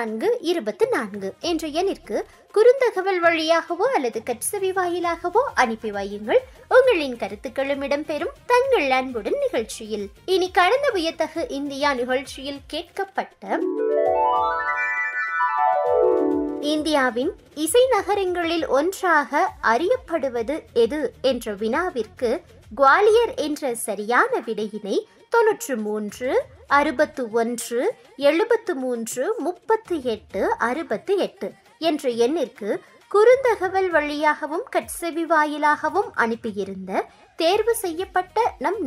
நான்கு இருபத்தி நான்கு என்ற எண்ணிற்கு குறுந்தகவல் வழியாகவோ அல்லது கட்சவி வாயிலாகவோ அனுப்பி வையுங்கள் உங்களின் கருத்துக்களும் இடம்பெறும் தங்கள் அன்புடன் நிகழ்ச்சியில் இனி கடந்த வியத்தகு இந்தியா நிகழ்ச்சியில் கேட்கப்பட்ட இந்தியாவின் இசை நகரங்களில் ஒன்றாக அறியப்படுவது எது என்ற வினாவிற்கு குவாலியர் என்ற சரியான விடையினை தொன்னூற்று மூன்று அறுபத்து ஒன்று எழுபத்து மூன்று முப்பத்தி எட்டு அறுபத்தி எட்டு என்ற எண்ணிற்கு குறுந்தகவல் வழியாகவும் கட்செவி வாயிலாகவும் அனுப்பியிருந்த தேர்வு செய்யப்பட்ட நம்